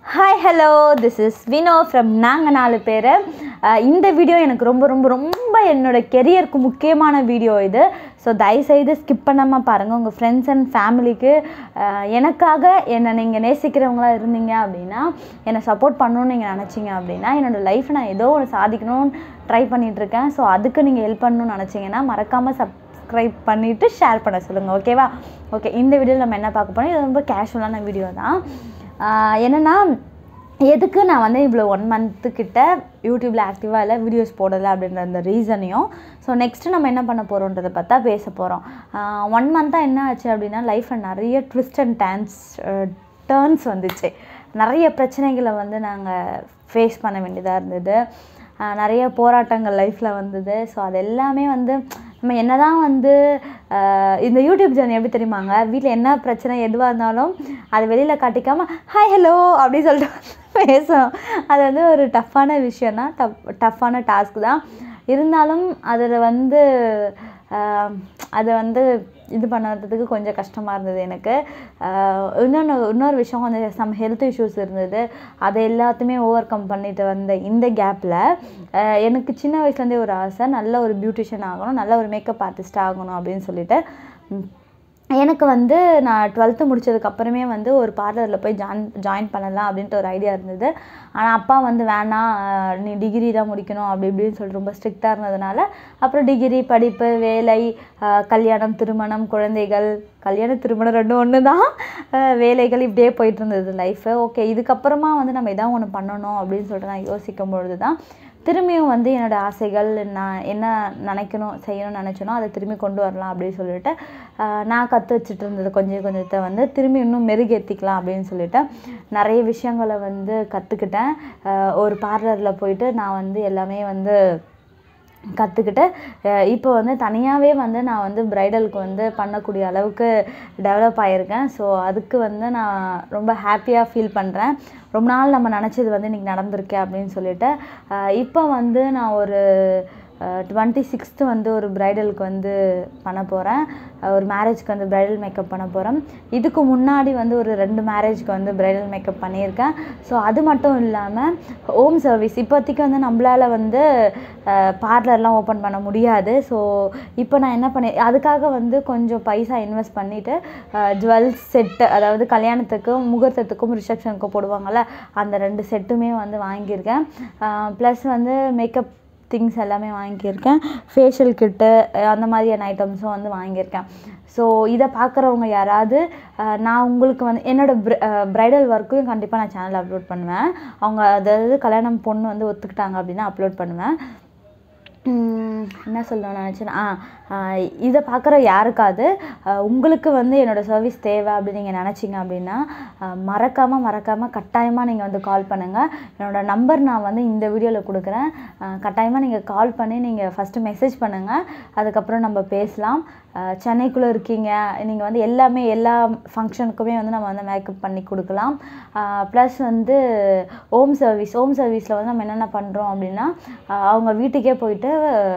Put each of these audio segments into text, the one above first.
hi hello this is Vino from நாங்கள் நாலு பேர் இந்த வீடியோ எனக்கு ரொம்ப ரொம்ப ரொம்ப என்னோட கெரியருக்கு முக்கியமான வீடியோ இது ஸோ தயவுசெய்து ஸ்கிப் பண்ணாமல் பாருங்கள் உங்கள் ஃப்ரெண்ட்ஸ் அண்ட் ஃபேமிலிக்கு எனக்காக என்னை நீங்கள் நேசிக்கிறவங்களா இருந்தீங்க அப்படின்னா என்னை சப்போர்ட் பண்ணணும்னு நீங்கள் நினச்சிங்க அப்படின்னா என்னோடய லைஃப்பை நான் ஏதோ ஒன்று சாதிக்கணும்னு ட்ரை பண்ணிகிட்ருக்கேன் ஸோ அதுக்கு நீங்கள் ஹெல்ப் பண்ணணும்னு நினச்சிங்கன்னா மறக்காமல் சப் சப்ஸ்கிரைப் பண்ணிவிட்டு ஷேர் பண்ண சொல்லுங்கள் ஓகேவா ஓகே இந்த வீடியோவில் நம்ம என்ன பார்க்க போறோம் இது ரொம்ப கேஷுவலான வீடியோ தான் ஆஹ் என்னென்னா எதுக்கு நான் வந்து இவ்வளோ ஒன் மந்த்து கிட்ட யூடியூப்பில் ஆக்டிவாக இல்லை வீடியோஸ் போடலை அப்படின்ற அந்த ரீசனையும் ஸோ நெக்ஸ்ட்டு நம்ம என்ன பண்ண போகிறோன்றதை பார்த்தா பேச போகிறோம் ஒன் மந்த்தாக என்ன ஆச்சு அப்படின்னா லைஃப்பில் நிறைய ட்விஸ்ட் அண்ட் டேன்ஸ் டேர்ன்ஸ் வந்துச்சு நிறைய பிரச்சனைகளை வந்து நாங்கள் ஃபேஸ் பண்ண வேண்டியதாக இருந்தது ஆஹ் நிறைய போராட்டங்கள் லைஃப்பில் வந்தது ஸோ அது எல்லாமே வந்து நம்ம என்ன தான் வந்து ஆஹ் இந்த யூடியூப் ஜேர்னி எப்படி தெரியுமாங்க வீட்டில் என்ன பிரச்சனை எதுவாக இருந்தாலும் அதை வெளியில் காட்டிக்காமல் ஹாய் ஹலோ அப்படின்னு சொல்லிட்டு பேசணும் அது வந்து ஒரு டஃப்பான விஷயம் தான் டஃப் டஃப்பான டாஸ்க் தான் இருந்தாலும் அதில் வந்து ஆஹ் அதை வந்து இது பண்ணுறதுக்கு கொஞ்சம் கஷ்டமாக இருந்தது எனக்கு ஆஹ் இன்னொன்று இன்னொரு விஷயம் கொஞ்சம் சம் ஹெல்த் இஷ்யூஸ் இருந்தது அதை எல்லாத்தையுமே ஓவர் கம் பண்ணிட்டு வந்த இந்த கேப்பில் எனக்கு சின்ன வயசுலேருந்தே ஒரு ஆசை நல்ல ஒரு பியூட்டிஷியன் ஆகணும் நல்ல ஒரு மேக்கப் ஆர்டிஸ்ட் ஆகணும் அப்படின்னு சொல்லிட்டு ம், எனக்கு வந்து நான் டுவெல்த்து முடிச்சதுக்கப்புறமே வந்து ஒரு பார்லரில் போய் ஜாயின் ஜாயின் பண்ணலாம் அப்படின்ட்டு ஒரு ஐடியா இருந்தது ஆனால் அப்பா வந்து வேணாம் ஆஹ் நீ டிகிரி தான் முடிக்கணும் அப்படி இப்படின்னு சொல்லிட்டு ரொம்ப ஸ்ட்ரிக்டாக இருந்ததுனால அப்புறம் டிகிரி படிப்பு வேலை ஆஹ் கல்யாணம் திருமணம் குழந்தைகள் கல்யாணம் திருமணம் ரெண்டும் ஒன்று தான் ஆஹ் வேலைகள் இப்படியே போயிட்டு இருந்தது லைஃபு ஓகே இதுக்கப்புறமா வந்து நம்ம எதாவது ஒன்று பண்ணணும் அப்படின்னு சொல்லிட்டு நான் யோசிக்கும் பொழுது தான் திரும்பியும் வந்து என்னோடய ஆசைகள் நான் என்ன நினைக்கணும் செய்யணும்னு நினச்சனோ அதை திரும்பி கொண்டு வரலாம் அப்படின்னு சொல்லிட்டு ஆஹ் நான் கற்று வச்சுட்டு இருந்தது கொஞ்சம் கொஞ்சத்தை வந்து திரும்பி இன்னும் மெருகேற்றிக்கலாம் அப்படின்னு சொல்லிட்டு நிறைய விஷயங்களை வந்து கற்றுக்கிட்டேன் ஒரு பார்லரில் போயிட்டு நான் வந்து எல்லாமே வந்து கற்றுக்கிட்டு இப்போ வந்து தனியாகவே வந்து நான் வந்து ப்ரைடலுக்கு வந்து பண்ணக்கூடிய அளவுக்கு டெவலப் ஆகியிருக்கேன் ஸோ அதுக்கு வந்து நான் ரொம்ப ஹாப்பியாக ஃபீல் பண்ணுறேன் ரொம்ப நாள் நம்ம நினச்சது வந்து இன்றைக்கி நடந்திருக்கே அப்படின்னு சொல்லிட்டு அஹ் இப்போ வந்து நான் ஒரு டுவெண்ட்டி சிக்ஸ்த்து வந்து ஒரு ப்ரைடலுக்கு வந்து பண்ண போகிறேன் ஒரு மேரேஜ்க்கு வந்து ப்ரைடல் மேக்கப் பண்ண போகிறேன் இதுக்கு முன்னாடி வந்து ஒரு ரெண்டு மேரேஜ்க்கு வந்து ப்ரைடல் மேக்கப் பண்ணியிருக்கேன் ஸோ அது மட்டும் இல்லாமல் ஹோம் சர்வீஸ் இப்போதைக்கு வந்து நம்மளால் வந்து பார்லர்லாம் ஓப்பன் பண்ண முடியாது ஸோ இப்போ நான் என்ன பண்ணி அதுக்காக வந்து கொஞ்சம் பைசா இன்வெஸ்ட் பண்ணிவிட்டு ஜுவல்ஸ் செட்டு அதாவது கல்யாணத்துக்கும் முகூர்த்தத்துக்கும் ரிசப்ஷனுக்கும் போடுவாங்கள்ல அந்த ரெண்டு செட்டுமே வந்து வாங்கியிருக்கேன் ப்ளஸ் வந்து மேக்கப் திங்ஸ் எல்லாமே வாங்கியிருக்கேன் ஃபேஷியல் கிட்டு அந்த மாதிரியான ஐட்டம்ஸும் வந்து வாங்கியிருக்கேன் ஸோ இதை பார்க்குறவங்க யாராவது அஹ், நான் உங்களுக்கு வந்து என்னோடய ப்ரைடல் ஒர்க்கையும் கண்டிப்பாக நான் சேனலில் அப்லோட் பண்ணுவேன் அவங்க அதாவது கல்யாணம் பொண்ணு வந்து ஒத்துக்கிட்டாங்க அப்படின்னா அப்லோட் பண்ணுவேன் உம், என்ன சொல்லணும்னு நினச்சேன் ஆ ஆ, இதை பார்க்குற யாருக்காவது ஆ, உங்களுக்கு வந்து என்னோடய சர்வீஸ் தேவை அப்படின்னு நீங்கள் நினச்சிங்க அப்படின்னா மறக்காமல் மறக்காமல் கட்டாயமாக நீங்கள் வந்து கால் பண்ணுங்கள் என்னோடய நம்பர் நான் வந்து இந்த வீடியோவில் கொடுக்குறேன் கட்டாயமாக நீங்கள் கால் பண்ணி நீங்கள் ஃபஸ்ட்டு மெசேஜ் பண்ணுங்கள் அதுக்கப்புறம் நம்ம பேசலாம் சென்னைக்குள்ளே இருக்கீங்க நீங்கள் வந்து எல்லாமே எல்லா ஃபங்க்ஷனுக்குமே வந்து நம்ம வந்து மேக்கப் பண்ணி கொடுக்கலாம் ப்ளஸ் வந்து ஹோம் சர்வீஸ் ஹோம் சர்வீஸில் வந்து நம்ம என்னென்ன பண்ணுறோம் அப்படின்னா ஆஹ் அவங்க வீட்டுக்கே போயிட்டு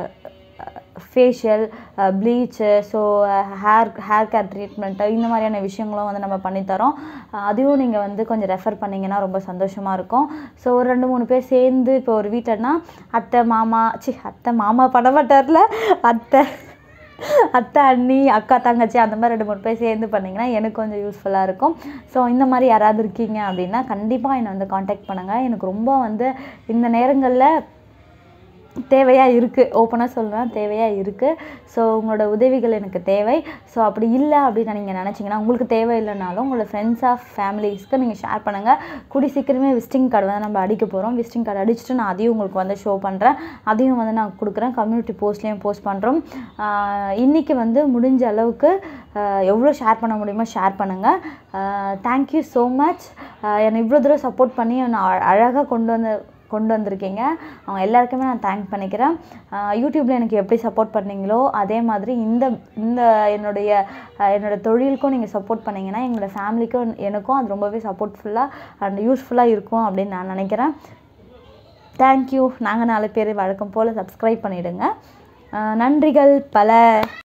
facial bleach so hair hair care treatment இந்த மாதிரியான விஷயங்களும் வந்து நம்ம பண்ணித்தரோம் அஹ் அதையும் நீங்கள் வந்து கொஞ்சம் ரெஃபர் பண்ணிங்கன்னா ரொம்ப சந்தோஷமாக இருக்கும் ஸோ ஒரு ரெண்டு மூணு பேர் சேர்ந்து இப்போ ஒரு வீட்டிலனா அத்தை மாமா சி அத்தை மாமா பண்ண மாட்டார்ல அத்தை அத்தை அண்ணி அக்கா தங்கச்சி அந்த மாதிரி ரெண்டு மூணு பேர் சேர்ந்து பண்ணிங்கன்னா எனக்கு கொஞ்சம் யூஸ்ஃபுல்லாக இருக்கும் ஸோ இந்த மாதிரி யாராவது இருக்கீங்க அப்படின்னா கண்டிப்பாக என்னை வந்து காண்டாக்ட் பண்ணுங்கள் எனக்கு ரொம்ப வந்து இந்த நேரங்களில் தேவையாக இருக்குது ஓப்பனாக சொல்கிறேன் தேவையாக இருக்குது ஸோ உங்களோட உதவிகள் எனக்கு தேவை ஸோ அப்படி இல்லை அப்படின்னு நீங்கள் நினச்சிங்கன்னா உங்களுக்கு தேவை இல்லைனாலும் உங்களோட ஃப்ரெண்ட்ஸ் ஆஃப் ஃபேமிலிஸ்க்கு நீங்கள் ஷேர் பண்ணுங்கள் கூடி சீக்கிரமே விசிட்டிங் கார்டு வந்து நம்ம அடிக்க போகிறோம் விசிட்டிங் கார்டு அடிச்சுட்டு நான் அதையும் உங்களுக்கு வந்து ஷோ பண்ணுறேன் அதையும் வந்து நான் கொடுக்குறேன் கம்யூனிட்டி போஸ்ட்லேயும் போஸ்ட் பண்ணுறோம் இன்றைக்கி வந்து முடிஞ்ச அளவுக்கு ஆஹ் எவ்வளோ ஷேர் பண்ண முடியுமோ ஷேர் பண்ணுங்கள் தேங்க்யூ ஸோ மச் என்னை இவ்வளோ தூரம் சப்போர்ட் பண்ணி என்னை அழகாக கொண்டு வந்து கொண்டு வந்திருக்கீங்க அவங்க எல்லாருக்குமே நான் தேங்க் பண்ணிக்கிறேன் யூடியூப்பில் எனக்கு எப்படி சப்போர்ட் பண்ணீங்களோ அதே மாதிரி இந்த இந்த என்னுடைய அஹ், என்னோட தொழிலுக்கும் நீங்கள் சப்போர்ட் பண்ணீங்கன்னா எங்களோட ஃபேமிலிக்கும் எனக்கும் அது ரொம்பவே சப்போர்ட்ஃபுல்லாக அண்ட் யூஸ்ஃபுல்லாக இருக்கும் அப்படின்னு நான் நினைக்கிறேன் தேங்க்யூ நாங்கள் நாலு பேர் வழக்கம் போல் சப்ஸ்கிரைப் பண்ணிவிடுங்க நன்றிகள் பல